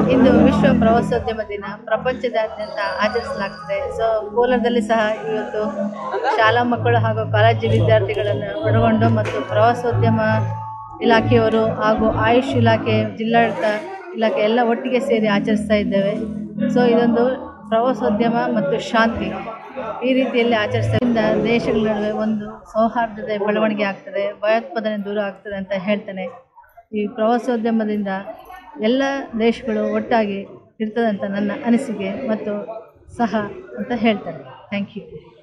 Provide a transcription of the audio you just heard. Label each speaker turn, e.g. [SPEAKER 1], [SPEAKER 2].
[SPEAKER 1] ಇಂದು ವಿಶ್ವ ಪ್ರವಾಸೋದ್ಯಮ ದಿನ ಪ್ರಪಂಚದಾದ್ಯಂತ ಆಚರಿಸಲಾಗ್ತದೆ ಸೊ ಕೋಲಾರದಲ್ಲಿ ಸಹ ಇವತ್ತು ಶಾಲಾ ಮಕ್ಕಳು ಹಾಗೂ ಕಾಲೇಜು ವಿದ್ಯಾರ್ಥಿಗಳನ್ನು ಒಳಗೊಂಡು ಮತ್ತು ಪ್ರವಾಸೋದ್ಯಮ ಇಲಾಖೆಯವರು ಹಾಗೂ ಆಯುಷ್ ಇಲಾಖೆ ಜಿಲ್ಲಾಡಳಿತ ಇಲಾಖೆ ಎಲ್ಲ ಒಟ್ಟಿಗೆ ಸೇರಿ ಆಚರಿಸ್ತಾ ಇದ್ದೇವೆ ಸೊ ಇದೊಂದು ಪ್ರವಾಸೋದ್ಯಮ ಮತ್ತು ಶಾಂತಿ ಈ ರೀತಿಯಲ್ಲಿ ಆಚರಿಸೋದ್ರಿಂದ ದೇಶಗಳ ನಡುವೆ ಒಂದು ಸೌಹಾರ್ದತೆ ಬೆಳವಣಿಗೆ ಆಗ್ತದೆ ಭಯೋತ್ಪಾದನೆ ದೂರ ಆಗ್ತದೆ ಅಂತ ಹೇಳ್ತೇನೆ ಈ ಪ್ರವಾಸೋದ್ಯಮದಿಂದ ಎಲ್ಲ ದೇಶಗಳು ಒಟ್ಟಾಗಿ ಇರ್ತದಂತ ನನ್ನ ಅನಿಸಿಕೆ ಮತ್ತು ಸಹ ಅಂತ ಹೇಳ್ತೇನೆ ಥ್ಯಾಂಕ್ ಯು